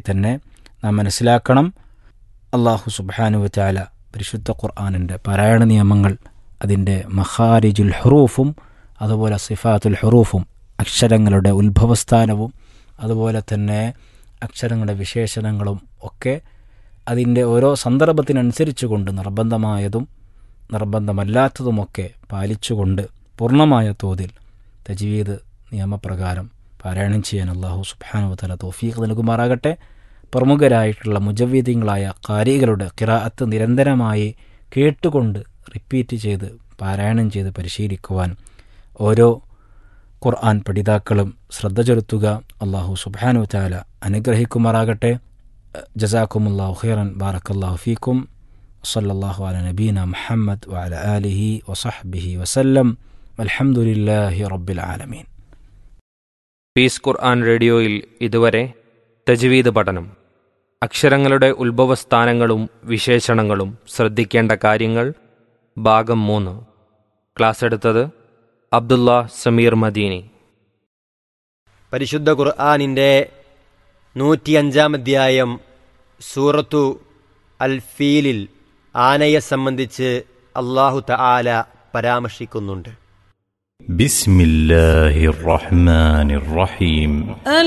തന്നെ നാം മനസ്സിലാക്കണം അള്ളാഹു സുബാനുവ ചാല പരിശുദ്ധ ഖുർആാനിൻ്റെ പാരായണ നിയമങ്ങൾ അതിൻ്റെ മഹാരിജുൽ ഹുറൂഫും അതുപോലെ സിഫാത്തുൽ ഹുറൂഫും അക്ഷരങ്ങളുടെ ഉത്ഭവസ്ഥാനവും അതുപോലെ തന്നെ അക്ഷരങ്ങളുടെ വിശേഷണങ്ങളും ഒക്കെ അതിൻ്റെ ഓരോ സന്ദർഭത്തിനനുസരിച്ച് കൊണ്ട് നിർബന്ധമായതും നിർബന്ധമല്ലാത്തതുമൊക്കെ പാലിച്ചുകൊണ്ട് പൂർണ്ണമായ തോതിൽ തജ്വീദ് നിയമപ്രകാരം പാരായണം ചെയ്യാൻ അള്ളാഹു സുബാനു തല തോഫീഖ് നൽകുമാറാകട്ടെ പ്രമുഖരായിട്ടുള്ള മുജവീദ്യങ്ങളായ കാരികളുടെ കിറാഅത്ത് നിരന്തരമായി കേട്ടുകൊണ്ട് റിപ്പീറ്റ് ചെയ്ത് പാരായണം ചെയ്ത് പരിശീലിക്കുവാൻ ഓരോ ഖുർആൻ പഠിതാക്കളും ശ്രദ്ധ ചെലുത്തുക അള്ളാഹു സുബാനു താല അനുഗ്രഹിക്കുമാറാകട്ടെ ജസാക്കുമുല്ലാഹു ഖൈറൻ ബാറക്കല്ലാഹു ഫീക്കും വസല്ലല്ലാഹു അല നബീന മുഹമ്മദ് വഅല ആലിഹി വസഹ്ബിഹി വസല്ലം അൽഹംദുലില്ലാഹി റബ്ബിൽ ആലമീൻ പീസ് ഖുർആൻ റേഡിയോയിൽ ഇതുവരെ തജ്വീദ് പഠനം അക്ഷരങ്ങളുടെ ഉത്ഭവസ്ഥാനങ്ങളും വിശേഷണങ്ങളും ശ്രദ്ധിക്കേണ്ട കാര്യങ്ങൾ ഭാഗം മൂന്ന് ക്ലാസ് എടുത്തത് അബ്ദുള്ള സമീർ മദീനി പരിശുദ്ധ ഖുർആാനിൻ്റെ നൂറ്റിയഞ്ചാം അധ്യായം സൂറത്തു അൽ ഫീലിൽ ആനയെ സംബന്ധിച്ച് അള്ളാഹു തആല പരാമർശിക്കുന്നുണ്ട് بسم الله الرحمن الرحيم